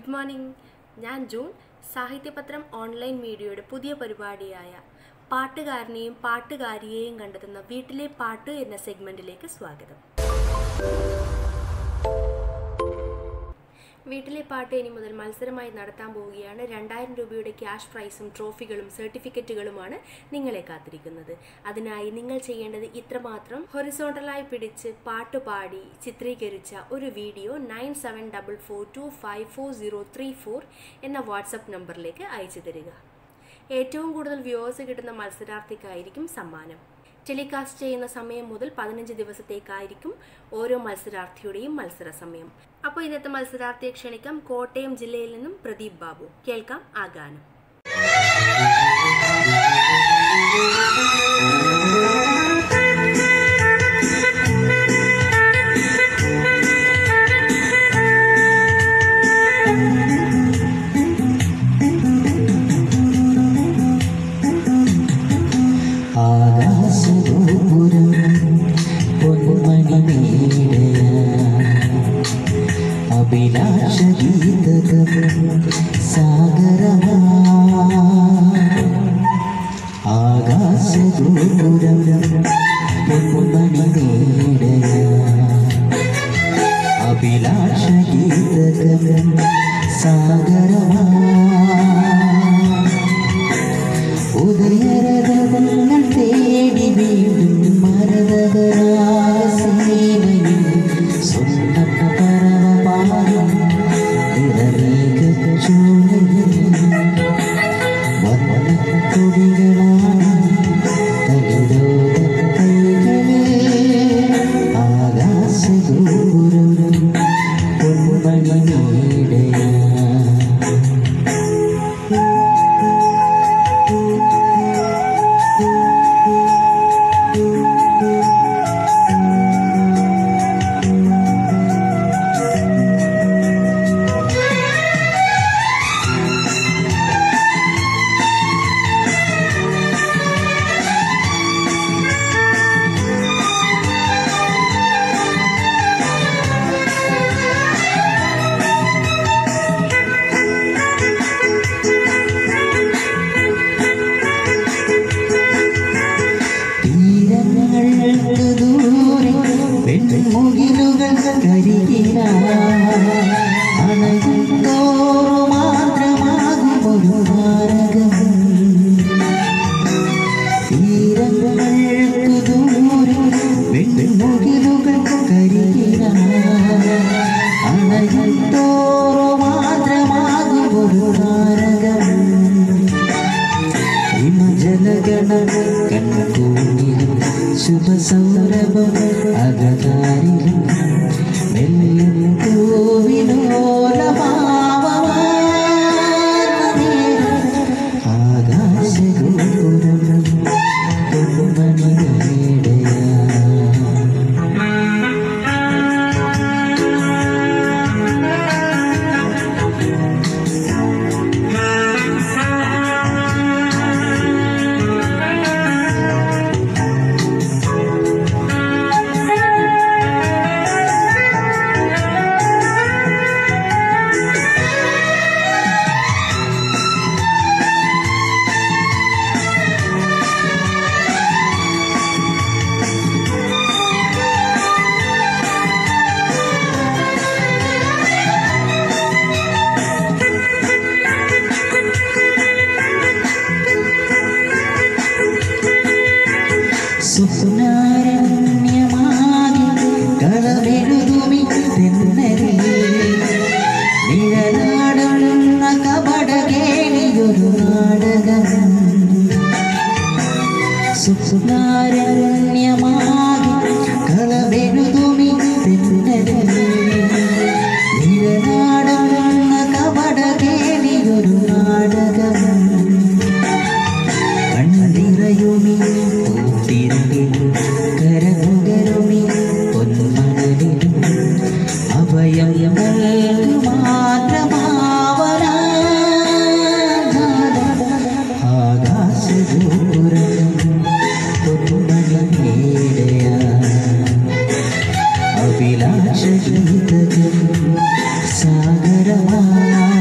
good morning ഞാൻ June സാഹിത്യപത്രം online മീഡിയയുടെ പുതിയ പരിപാടിയായ പാട്ടുകാരനെയും പാട്ടുകാരിയെയും കണ്ടെത്തുന്ന വീട്ടിലെ പാട്ട് എന്ന സെഗ്മെന്റിലേക്ക് സ്വാഗതം വീട്ടിലെ പാട്ട് ഇനി മുതൽ മത്സരമായി നടത്താൻ പോവുകയാണ് രണ്ടായിരം രൂപയുടെ ക്യാഷ് പ്രൈസും ട്രോഫികളും സർട്ടിഫിക്കറ്റുകളുമാണ് നിങ്ങളെ കാത്തിരിക്കുന്നത് അതിനായി നിങ്ങൾ ചെയ്യേണ്ടത് ഇത്രമാത്രം ഹൊറിസോണ്ടലായി പിടിച്ച് പാട്ട് പാടി ചിത്രീകരിച്ച ഒരു video nine seven double four two five four zero three four എന്ന വാട്സപ്പ് നമ്പറിലേക്ക് അയച്ചു തരിക ഏറ്റവും കൂടുതൽ വ്യൂവേഴ്സ് കിട്ടുന്ന മത്സരാർത്ഥിക്കായിരിക്കും സമ്മാനം ടെലികാസ്റ്റ് ചെയ്യുന്ന സമയം മുതൽ പതിനഞ്ച് ദിവസത്തേക്കായിരിക്കും ഓരോ മത്സരാർത്ഥിയുടെയും മത്സര സമയം അപ്പോൾ ഇന്നത്തെ മത്സരാർത്ഥിയെ ക്ഷണിക്കാം കോട്ടയം ജില്ലയിൽ നിന്നും പ്രദീപ് ബാബു കേൾക്കാം ആ ഗാനം ആകാശഗോപുരം പൊന്മണിമേടയ അഭിലാഷഗീതകം സാഗരമാ ആകാശഗോപുരം പൊന്മണിമേടയ അഭിലാഷഗീതകം സാഗരമാ ഉദയരഥങ്ങൾ തേടി വീണ്ടും മരതകരായ സേവയിൽ സ്വന്തം പരമപാദം നിറമേഘച്ചൂളയിൽ വന്നക്കൊടികളാണ് തകരോധ കൈകളിൽ ആകാശഗോപുരം പൊന്മണിമേടയാ തീരങ്ങൾക്ക് ദൂരെ വെൺമുകിലുകൾ കരികില അണയുന്തോറു മാത്രമാകും ഒരു താരകം തീരങ്ങൾക്ക് ദൂരെ വെൺമുകിലുകൾ കരികില അണയുന്തോറു മാത്രമാകും ഒരു താരകം ഹിമജലഗണ കൺകൂണിലും ശുഭസൗരഭം അകതാരിലും നെല്ലും ആകാശഗോപുരം പൊന്മണിമേടയാ സ്വപ്നാരണ്യമാകി കളമെഴുതുമി തെന്നലേ നിഴലാടുന്ന കപടകേളിയൊരു നാടകം സ്വപ്നാരണ്യമാകി കളമെഴുതുമി തെന്നലേ നിഴലാടുന്ന കപടകേളിയൊരു നാടകം കണ്ണിറയുമി പൂത്തിരകിലും കരമുകരുമി പൊന്മണലിലും അഭയം മാത്രമാവനാ ആകാശദൂരം പൊന്മണിമേടയാ അഭിലാഷഗീതകം സാഗരമാ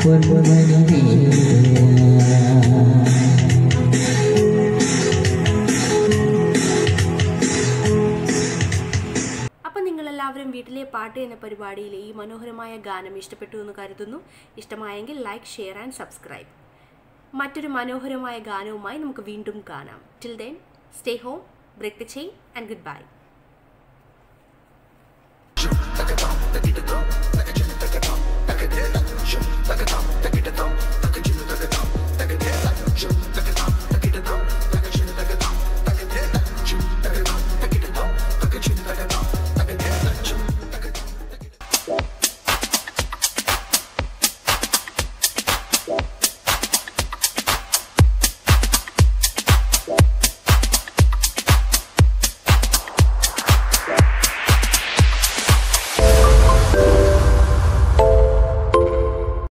പൊന്മണി വീണയാ അപ്പം നിങ്ങളെല്ലാവരും വീട്ടിലെ പാട്ട് എന്ന പരിപാടിയിലെ ഈ മനോഹരമായ ഗാനം ഇഷ്ടപ്പെട്ടു എന്ന് കരുതുന്നു ഇഷ്ടമായെങ്കിൽ ലൈക്ക് ഷെയർ ആൻഡ് സബ്സ്ക്രൈബ് മറ്റൊരു മനോഹരമായ ഗാനവുമായി നമുക്ക് വീണ്ടും കാണാം till then stay home break the chain and good by